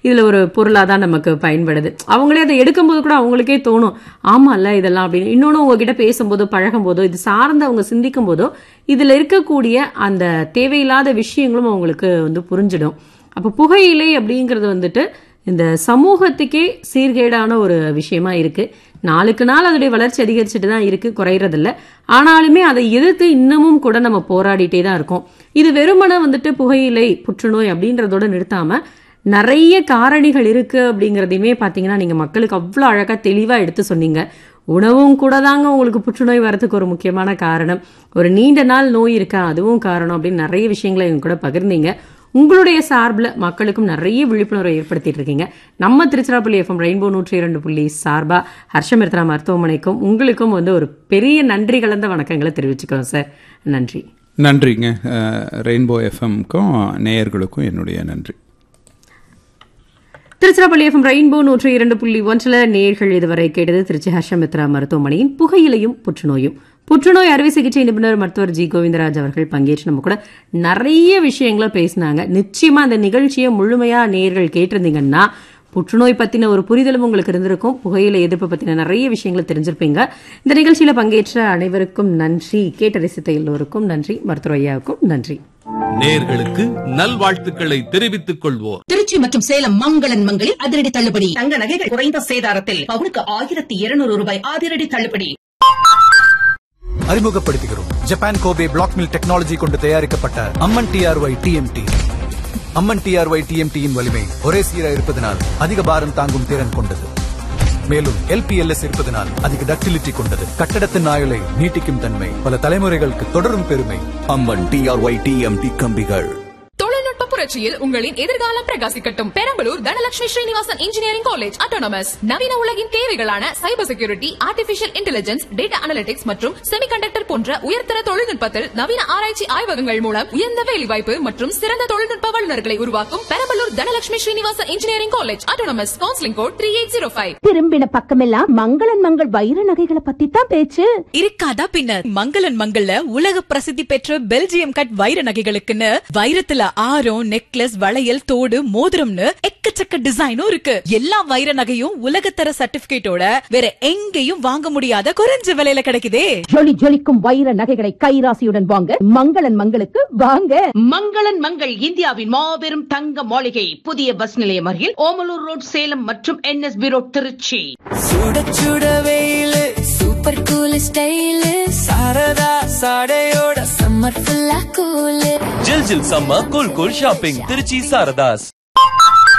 இதுல ஒரு பொருளா தான் நமக்கு பயன்படுது அவங்களே அதை எடுக்கும்போது கூட அவங்களுக்கே தோணும் ஆமால்ல இதெல்லாம் அப்படின்னு இன்னொன்னு உங்ககிட்ட பேசும்போதோ பழகும் போதோ இது சார்ந்து அவங்க சிந்திக்கும் போதோ இதுல இருக்கக்கூடிய அந்த தேவையில்லாத விஷயங்களும் அவங்களுக்கு வந்து புரிஞ்சிடும் அப்ப புகையிலை அப்படிங்கிறது வந்துட்டு இந்த சமூகத்துக்கே சீர்கேடான ஒரு விஷயமா இருக்கு நாளுக்கு நாள் அதோடைய வளர்ச்சி அதிகரிச்சுட்டு தான் இருக்கு குறையறதில்ல ஆனாலுமே அதை எதிர்த்து இன்னமும் கூட நம்ம போராடிட்டே தான் இருக்கோம் இது வெறுமனே வந்துட்டு புகையிலை புற்றுநோய் அப்படின்றதோட நிறுத்தாம நிறைய காரணிகள் இருக்கு அப்படிங்கிறதையுமே பாத்தீங்கன்னா நீங்க மக்களுக்கு அவ்வளோ அழகா தெளிவா எடுத்து சொன்னீங்க உணவும் கூட தாங்க உங்களுக்கு புற்றுநோய் வரதுக்கு ஒரு முக்கியமான காரணம் ஒரு நீண்ட நாள் நோய் இருக்கா அதுவும் காரணம் அப்படின்னு நிறைய விஷயங்களை எங்க கூட பகிர்ந்தீங்க உங்களுடைய சார்பில் மக்களுக்கும் நிறைய விழிப்புணர்வை ஏற்படுத்திட்டு இருக்கீங்க நம்ம திருச்சிராப்பள்ளி எஃப்எம் ரெயின்போ நூற்றி இரண்டு புள்ளி சார்பா ஹர்ஷமித்ரா மருத்துவமனைக்கும் உங்களுக்கும் வந்து ஒரு பெரிய நன்றி கலந்த வணக்கங்களை தெரிவிச்சுக்கிறோம் சார் நன்றி நன்றிங்க ரெயின்போ எஃப்எம்க்கும் நேயர்களுக்கும் என்னுடைய நன்றி திருச்சிராப்பள்ளி எஃப்எம் ரெயின்போ நூற்றி இரண்டு புள்ளி ஒன்றில் நேர்கள் இதுவரை கேட்டது திருச்சி ஹர்ஷமித்ரா மருத்துவமனையின் புகையிலையும் புற்றுநோயும் புற்றுநோய் அறுவை சிகிச்சை நிபுணர் மருத்துவர் ஜி கோவிந்தராஜ் அவர்கள் பங்கேற்று நம்ம கூட நிறைய விஷயங்களை பேசினாங்க நிச்சயமா அந்த நிகழ்ச்சியை முழுமையா நேர்கள் கேட்டிருந்தீங்கன்னா புற்றுநோய் பத்தின ஒரு புரிதலும் உங்களுக்கு இருந்திருக்கும் புகையிலை எதிர்ப்பு பத்தின நிறைய விஷயங்களை தெரிஞ்சிருப்பீங்க இந்த நிகழ்ச்சியில பங்கேற்ற அனைவருக்கும் நன்றி கேட்ட ரசித்த எல்லோருக்கும் நன்றி மருத்துவர் ஐயாவுக்கும் நன்றி நேர்களுக்கு நல்வாழ்த்துக்களை தெரிவித்துக் கொள்வோர் திருச்சி மற்றும் சேலம் மங்களன் மங்களில் அதிரடி தள்ளுபடி தங்க நகைகள் குறைந்த சேதாரத்தில் பவுனுக்கு ஆயிரத்தி இருநூறு ரூபாய் அதிரடி தள்ளுபடி அறிமுகப்படுத்துகிறோம் Japan Kobe black mill technology கொண்டு தயாரிக்கப்பட்ட Amman TRY TMT Amman TRY டிஎம்டியின் வலிமை ஒரே சீராக இருப்பதனால் அதிக பாரம் தாங்கும் திறன் கொண்டது மேலும் எல்பிஎல்எஸ் இருப்பதனால் அதிக டக்டிலிட்டி கொண்டது கட்டடத்தின் ஆயுளை நீட்டிக்கும் தன்மை பல தலைமுறைகளுக்கு தொடரும் பெருமை அம்மன் டிஆர்ஒய் டிஎம்டி கம்பிகள் தொழில்நுட்ப புரட்சியில் உங்களின் எதிர்காலம் பிரகாசிக்கட்டும் Perambalur Dhanalakshmi Srinivasan engineering college autonomous நவீன உலகின் தேவைகளான cyber security artificial intelligence data analytics மற்றும் செமிகண்டக்டர் போன்ற உயர்தர தொழில்நுட்பத்தில் நவீன ஆராய்ச்சி ஆய்வகங்கள் மூலம் உயர்ந்த வேலைவாய்ப்பு மற்றும் சிறந்த தொழில்நுட்ப வல்லுநர்களை உருவாக்கும் Perambalur Dhanalakshmi Srinivasan engineering college autonomous counselling code three eight zero five திரும்பின பக்கமெல்லாம் மங்களன் மங்கள் வைர நகைகளை பத்தி தான் பேச்சு இருக்காதா பின்னர் மங்களன் மங்கள்ல உலக பிரசித்தி பெற்ற பெல்ஜியம் கட் வைர நகைகளுக்குன்னு வைரத்துல ஆரம் நெக்லஸ் வளையல் தோடு மோதிரம்னு எக்கச்சக்க டிசைனும் இருக்கு எல்லா வைர நகையும் உலகத்தர சர்டிபிகேட்டோட வேற எங்கேயும் வாங்க முடியாத குறைஞ்ச விலையில கிடைக்குதே ஜொலி ஜொலிக்கும் வைர நகைகளை கைராசியுடன் வாங்க மங்களன் மங்களுக்கு வாங்க மங்களன் மங்கள் இந்தியாவின் மாபெரும் தங்க மாளிகை புதிய பஸ் நிலையம் அருகில் ஓமலூர் ரோட் சேலம் மற்றும் என்எஸ்பி ரோட் திருச்சி சுட சுட வெயிலு சூப்பர் கூல் ஸ்டைலு சாரதா சாடையோட சம்மர் ஃபுல்லா கூலு ஜில் ஜில் சம்ம cool cool shopping Trichy Saradhas